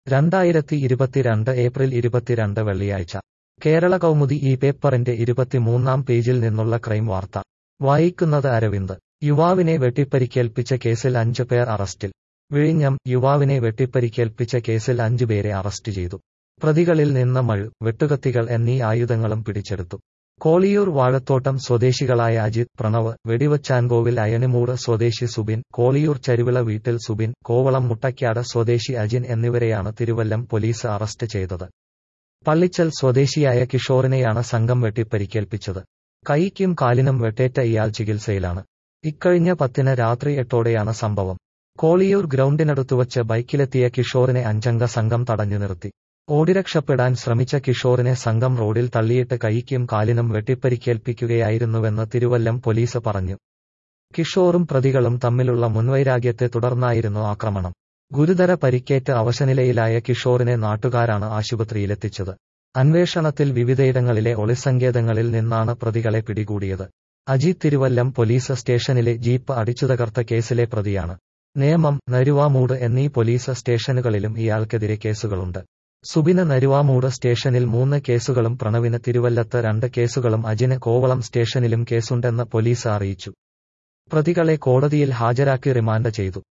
രണ്ടായിരത്തി ഇരുപത്തിരണ്ട് ഏപ്രിൽ ഇരുപത്തിരണ്ട് വെള്ളിയാഴ്ച കേരള കൗമുദി ഈ പേപ്പറിന്റെ ഇരുപത്തിമൂന്നാം പേജിൽ നിന്നുള്ള ക്രൈം വാർത്ത വായിക്കുന്നത് അരവിന്ദ് യുവാവിനെ വെട്ടിപ്പരിക്കേൽപ്പിച്ച കേസിൽ അഞ്ച് പേർ അറസ്റ്റിൽ വിഴിഞ്ഞം യുവാവിനെ വെട്ടിപ്പരിക്കേൽപ്പിച്ച കേസിൽ അഞ്ചുപേരെ അറസ്റ്റ് ചെയ്തു പ്രതികളിൽ നിന്ന് മഴു വെട്ടുകത്തികൾ എന്നീ ആയുധങ്ങളും പിടിച്ചെടുത്തു കോളിയൂർ വാഴത്തോട്ടം സ്വദേശികളായ അജിത് പ്രണവ് വെടിവച്ചാൻകോവിൽ അയണിമൂട് സ്വദേശി സുബിൻ കോളിയൂർ ചരുവിള വീട്ടിൽ സുബിൻ കോവളം മുട്ടയ്ക്കാട് സ്വദേശി അജിൻ എന്നിവരെയാണ് തിരുവല്ലം പോലീസ് അറസ്റ്റ് ചെയ്തത് പള്ളിച്ചൽ സ്വദേശിയായ കിഷോറിനെയാണ് സംഘം വെട്ടിപ്പരിക്കേൽപ്പിച്ചത് കൈക്കും കാലിനും വെട്ടേറ്റ ഇയാൾ ചികിത്സയിലാണ് ഇക്കഴിഞ്ഞ പത്തിന് രാത്രി എട്ടോടെയാണ് സംഭവം കോളിയൂർ ഗ്രൗണ്ടിനടുത്തുവച്ച് ബൈക്കിലെത്തിയ കിഷോറിനെ അഞ്ചംഗ സംഘം തടഞ്ഞു നിർത്തി ഓടിരക്ഷപ്പെടാൻ ശ്രമിച്ച കിഷോറിനെ സംഘം റോഡിൽ തള്ളിയിട്ട് കൈക്കും കാലിനും വെട്ടിപ്പരിക്കേൽപ്പിക്കുകയായിരുന്നുവെന്ന് തിരുവല്ലം പോലീസ് പറഞ്ഞു കിഷോറും പ്രതികളും തമ്മിലുള്ള മുൻവൈരാഗ്യത്തെ തുടർന്നായിരുന്നു ആക്രമണം ഗുരുതര പരിക്കേറ്റ് അവശനിലയിലായ കിഷോറിനെ നാട്ടുകാരാണ് ആശുപത്രിയിലെത്തിച്ചത് അന്വേഷണത്തിൽ വിവിധയിടങ്ങളിലെ ഒളിസങ്കേതങ്ങളിൽ നിന്നാണ് പ്രതികളെ പിടികൂടിയത് അജിത് തിരുവല്ലം പോലീസ് സ്റ്റേഷനിലെ ജീപ്പ് അടിച്ചുതകർത്ത കേസിലെ പ്രതിയാണ് നേമം നരുവാമൂട് എന്നീ പോലീസ് സ്റ്റേഷനുകളിലും ഇയാൾക്കെതിരെ കേസുകളുണ്ട് സുബിന് നരുവാമൂട് സ്റ്റേഷനിൽ മൂന്ന് കേസുകളും പ്രണവിന് തിരുവല്ലത്ത് രണ്ട് കേസുകളും അജിന് കോവളം സ്റ്റേഷനിലും കേസുണ്ടെന്ന് പോലീസ് അറിയിച്ചു പ്രതികളെ കോടതിയിൽ ഹാജരാക്കി റിമാൻഡ് ചെയ്തു